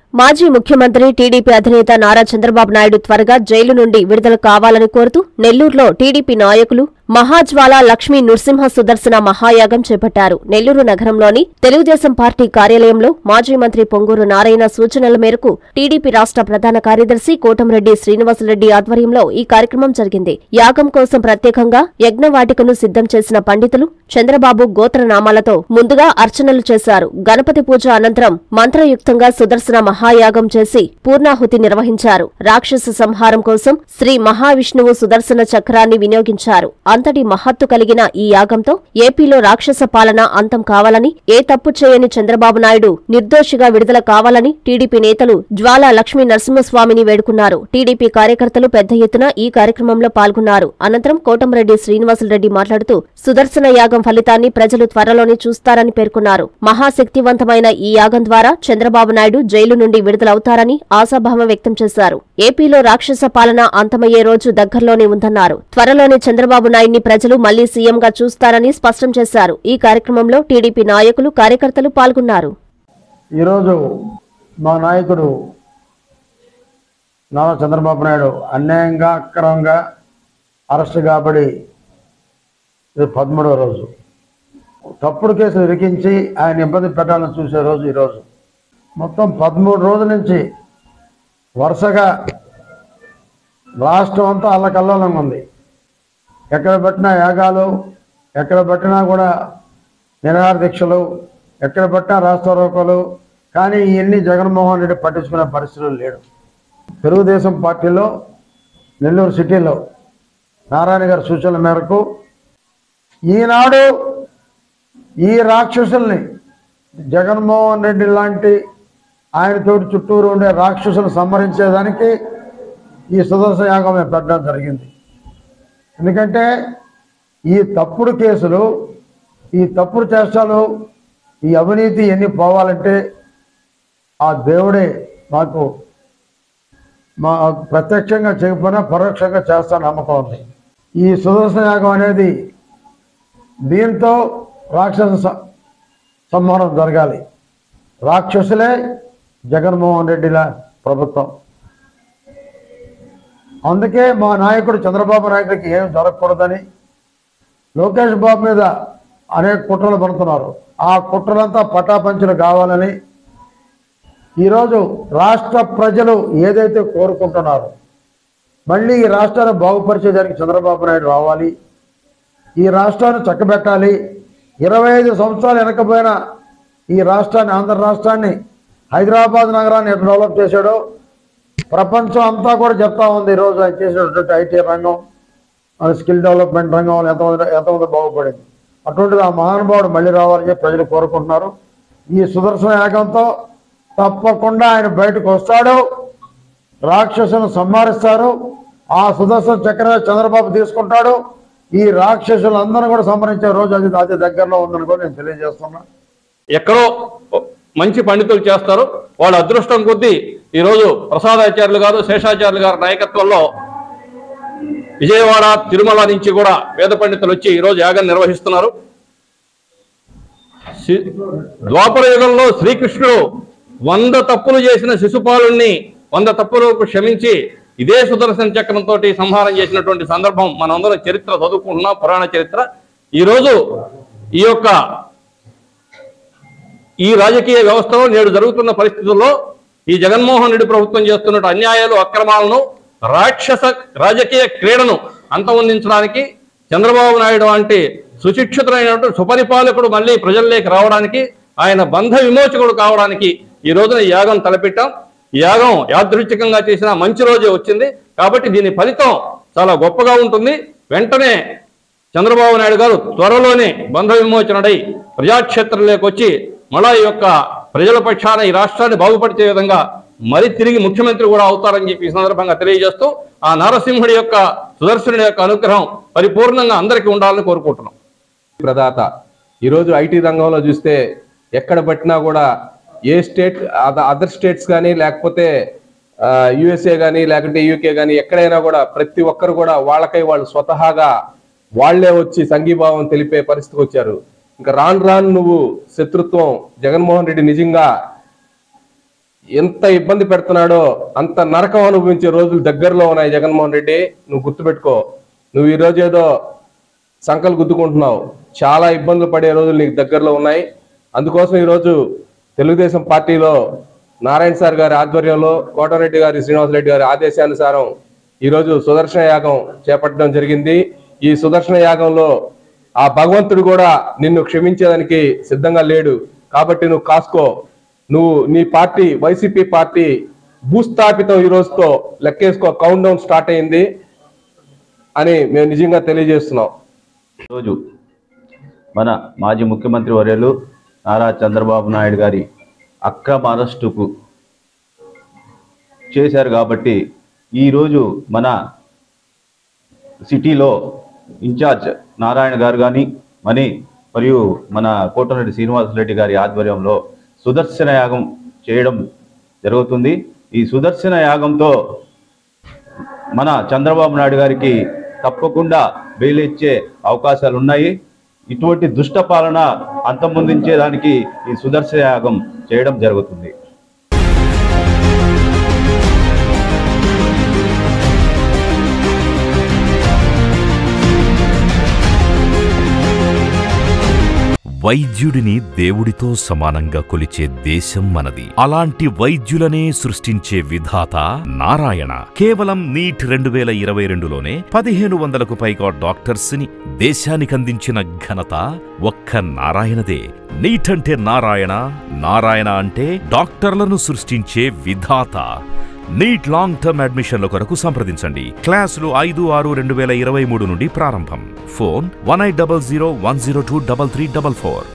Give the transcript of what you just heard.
మాజీ ముఖ్యమంత్రి టీడీపీ అధినేత నారా చంద్రబాబు నాయుడు త్వరగా జైలు నుండి విడుదల కావాలని కోరుతూ నెల్లూరులో టీడీపీ నాయకులు మహాజ్వాల లక్ష్మీ నృసింహ సుదర్శన మహాయాగం చేపట్టారు నెల్లూరు నగరంలోని తెలుగుదేశం పార్టీ కార్యాలయంలో మాజీ మంత్రి పొంగూరు నారాయణ సూచనల మేరకు టీడీపీ రాష్ట్ర ప్రధాన కార్యదర్శి కోటంరెడ్డి శ్రీనివాసరెడ్డి ఆధ్వర్యంలో ఈ కార్యక్రమం జరిగింది యాగం కోసం ప్రత్యేకంగా యజ్ఞవాటికను సిద్ధం చేసిన పండితులు చంద్రబాబు గోత్రనామాలతో ముందుగా అర్చనలు చేశారు గణపతి పూజ అనంతరం మంత్రయుక్తంగా సుదర్శన మహాయాగం చేసి పూర్ణాహుతి నిర్వహించారు రాక్షస సంహారం కోసం శ్రీ మహావిష్ణువు సుదర్శన చక్రాన్ని వినియోగించారు అంతటి మహత్తు కలిగిన ఈ యాగంతో ఏపీలో రాక్షస పాలన అంతం కావాలని ఏ తప్పు చేయని చంద్రబాబు నాయుడు నిర్దోషిగా విడుదల కావాలని టీడీపీ నేతలు జ్వాలా లక్ష్మీ నరసింహస్వామిని వేడుకున్నారు టీడీపీ కార్యకర్తలు పెద్ద ఎత్తున ఈ కార్యక్రమంలో పాల్గొన్నారు అనంతరం కోటంరెడ్డి శ్రీనివాసులరెడ్డి మాట్లాడుతూ సుదర్శన యాగం ఫలితాన్ని ప్రజలు త్వరలోనే చూస్తారని పేర్కొన్నారు మహాశక్తివంతమైన ఈ యాగం ద్వారా చంద్రబాబు నాయుడు జైలు నుండి విడుదలవుతారని ఆశాభావం వ్యక్తం చేశారు ఏపీలో రాక్షస పాలన అంతమయ్యే రోజు దగ్గరలోనే ఉందన్నారు త్వరలోనే చంద్రబాబు నాయుడిని ప్రజలు మళ్లీ సీఎంగా చూస్తారని స్పష్టం చేశారు ఈ కార్యక్రమంలో టీడీపీ నాయకులు కార్యకర్తలు పాల్గొన్నారు ఈరోజు మా నాయకుడు నారా చంద్రబాబు నాయుడు అన్యాయంగా అక్రమంగా అరెస్ట్ కాబడి ఇది పదమూడవ రోజు తప్పుడు కేసులు ఇరికించి ఆయన ఇబ్బంది పెట్టాలని చూసే రోజు ఈరోజు మొత్తం పదమూడు రోజుల నుంచి వరుసగా రాష్ట్రం అంతా అల్లకల్లోలంగా ఉంది ఎక్కడ పెట్టినా యాగాలు ఎక్కడ పెట్టినా కూడా నిరాహార దీక్షలు ఎక్కడ పెట్టినా రాస్తారోకలు కానీ ఇవన్నీ జగన్మోహన్ రెడ్డి పట్టించుకునే పరిస్థితులు లేడు తెలుగుదేశం పార్టీలో నెల్లూరు సిటీలో నారాయణ గారి సూచనల మేరకు ఈనాడు ఈ రాక్షసుల్ని జగన్మోహన్ రెడ్డి లాంటి ఆయనతోటి చుట్టూరు ఉండే రాక్షసులు సంహరించేదానికి ఈ సుదర్శన యాగం మేము పెట్టడం జరిగింది ఎందుకంటే ఈ తప్పుడు కేసులు ఈ తప్పుడు చేష్టాలు ఈ అవినీతి ఎన్ని పోవాలంటే ఆ దేవుడే మాకు మా ప్రత్యక్షంగా చేయకపోయినా పరోక్షంగా చేస్తా నమ్మకం ఉంది ఈ సుదర్శన యాగం అనేది దీంతో రాక్షస స- సంహారం జరగాలి రాక్షసులే జగన్మోహన్ రెడ్డిల ప్రభుత్వం అందుకే మా నాయకుడు చంద్రబాబు నాయుడికి ఏం జరగకూడదని లోకేష్ బాబు మీద అనేక కుట్రలు పడుతున్నారు ఆ కుట్రలంతా పటాపంచులు కావాలని ఈరోజు రాష్ట్ర ప్రజలు ఏదైతే కోరుకుంటున్నారో మళ్ళీ ఈ రాష్ట్రాన్ని బాగుపరిచేదానికి చంద్రబాబు నాయుడు రావాలి ఈ రాష్ట్రాన్ని చక్కబెట్టాలి ఇరవై ఐదు సంవత్సరాలు వెనకపోయిన ఈ రాష్ట్రాన్ని ఆంధ్ర రాష్ట్రాన్ని హైదరాబాద్ నగరాన్ని ఎట్లా డెవలప్ చేశాడో ప్రపంచం అంతా కూడా చెప్తా ఉంది ఈరోజు ఆయన చేసినటువంటి ఐటీ రంగం మన స్కిల్ డెవలప్మెంట్ రంగంలో ఎంతమంది ఎంతమంది బాగుపడింది అటువంటిది ఆ మహానుభావుడు మళ్ళీ రావాలని చెప్పి ప్రజలు కోరుకుంటున్నారు ఈ సుదర్శన యాగంతో తప్పకుండా ఆయన బయటకు వస్తాడు రాక్షసులను సంహరిస్తారు ఆ సుదర్శన చక్ర చంద్రబాబు తీసుకుంటాడు ఈ రాక్షసులందరూ కూడా సంహరించే రోజు అది అతి దగ్గరలో ఉందని కూడా నేను తెలియజేస్తున్నా ఎక్కడో మంచి పండితులు చేస్తారు వాళ్ళ అదృష్టం కొద్దీ ఈరోజు ప్రసాదాచార్యులు గారు శేషాచార్యులు గారి నాయకత్వంలో విజయవాడ తిరుమల నుంచి కూడా వేద పండితులు వచ్చి ఈరోజు యాగం నిర్వహిస్తున్నారు సి- ద్వాపర యుగంలో శ్రీకృష్ణుడు వంద తప్పులు చేసిన శిశుపాలుణ్ణి వంద తప్పులకు క్షమించి ఇదే సుదర్శన చక్రంతో సంహారం చేసినటువంటి సందర్భం మనందరం చరిత్ర చదువుకుంటున్నాం పురాణ చరిత్ర ఈరోజు ఈ యొక్క ఈ రాజకీయ వ్యవస్థలో నేడు జరుగుతున్న పరిస్థితుల్లో ఈ జగన్మోహన్ రెడ్డి ప్రభుత్వం చేస్తున్న అన్యాయాలు అక్రమాలను రాక్షస రాజకీయ క్రీడను అంతమొందించడానికి చంద్రబాబు నాయుడు వంటి సుశిక్షితులైనటువంటి సుపరిపాలకుడు మళ్ళీ ప్రజల్లోకి రావడానికి ఆయన బంధ విమోచకుడు కావడానికి ఈ రోజున ఈ యాగం తలపెట్టాం ఈ యాగం యాదృచ్ఛికంగా చేసిన మంచి రోజే వచ్చింది కాబట్టి దీని ఫలితం చాలా గొప్పగా ఉంటుంది వెంటనే చంద్రబాబు నాయుడు గారు త్వరలోనే బంధ విమోచనుడై ప్రజాక్షేత్రంలోకి వచ్చి మళ్ళా ఈ యొక్క ప్రజల పక్షాన ఈ రాష్ట్రాన్ని బాగుపరిచే విధంగా మరి తిరిగి ముఖ్యమంత్రి కూడా అవుతారని చెప్పి ఈ సందర్భంగా తెలియజేస్తూ ఆ నరసింహుడి యొక్క సుదర్శనుడి యొక్క అనుగ్రహం పరిపూర్ణంగా అందరికీ ఉండాలని కోరుకుంటున్నాం ప్రదాత ఈరోజు ఐటీ రంగంలో చూస్తే ఎక్కడ పట్టినా కూడా ఏ స్టేట్ అదర్ స్టేట్స్ కానీ లేకపోతే యుఎస్ఏ కానీ లేకుంటే యూకే కానీ ఎక్కడైనా కూడా ప్రతి ఒక్కరు కూడా వాళ్ళకై వాళ్ళు స్వతహాగా వాళ్ళే వచ్చి సంఘీభావం తెలిపే పరిస్థితికి వచ్చారు ఇంకా రాను రాను నువ్వు శత్రుత్వం జగన్మోహన్ రెడ్డి నిజంగా ఎంత ఇబ్బంది పెడుతున్నాడో అంత నరకం అనుభవించే రోజులు దగ్గరలో ఉన్నాయి జగన్మోహన్ రెడ్డి నువ్వు గుర్తుపెట్టుకో నువ్వు ఈ రోజు ఏదో సంకలు గుద్దుకుంటున్నావు చాలా ఇబ్బందులు పడే రోజులు నీకు దగ్గరలో ఉన్నాయి అందుకోసం ఈరోజు తెలుగుదేశం పార్టీలో నారాయణ సార్ గారి ఆధ్వర్యంలో కోటారెడ్డి గారి శ్రీనివాసరెడ్డి గారి ఆదేశానుసారం ఈరోజు సుదర్శన యాగం చేపట్టడం జరిగింది ఈ సుదర్శన యాగంలో ఆ భగవంతుడు కూడా నిన్ను క్షమించేదానికి సిద్ధంగా లేడు కాబట్టి నువ్వు కాసుకో నువ్వు నీ పార్టీ వైసీపీ పార్టీ భూస్థాపితం ఈ రోజుతో లెక్కేసుకో కౌంట్ డౌన్ స్టార్ట్ అయింది అని మేము నిజంగా తెలియజేస్తున్నాం ఈరోజు మన మాజీ ముఖ్యమంత్రి వర్యులు నారా చంద్రబాబు నాయుడు గారి అక్రమ అరెస్టుకు చేశారు కాబట్టి ఈరోజు మన సిటీలో ఇన్ఛార్జ్ నారాయణ గారు కానీ మని మరియు మన కోటరెడ్డి శ్రీనివాసరెడ్డి గారి ఆధ్వర్యంలో సుదర్శన యాగం చేయడం జరుగుతుంది ఈ సుదర్శన యాగంతో మన చంద్రబాబు నాయుడు గారికి తప్పకుండా బెయిల్ ఇచ్చే అవకాశాలు ఉన్నాయి ఇటువంటి దుష్ట పాలన అంతమొందించేదానికి ఈ సుదర్శన యాగం చేయడం జరుగుతుంది వైద్యుడిని దేవుడితో సమానంగా కొలిచే దేశం మనది అలాంటి వైద్యులనే సృష్టించే విధాత నారాయణ కేవలం నీట్ రెండు వేల ఇరవై రెండులోనే పదిహేను వందలకు పైగా డాక్టర్స్ ని దేశానికందించిన ఘనత ఒక్క నారాయణదే నీట్ అంటే నారాయణ నారాయణ అంటే డాక్టర్లను సృష్టించే విధాత నీట్ లాంగ్ టర్మ్ అడ్మిషన్ల కొరకు సంప్రదించండి క్లాసులు ఐదు ఆరు రెండు వేల ఇరవై మూడు నుండి ప్రారంభం phone one eight double zero one zero two double three double four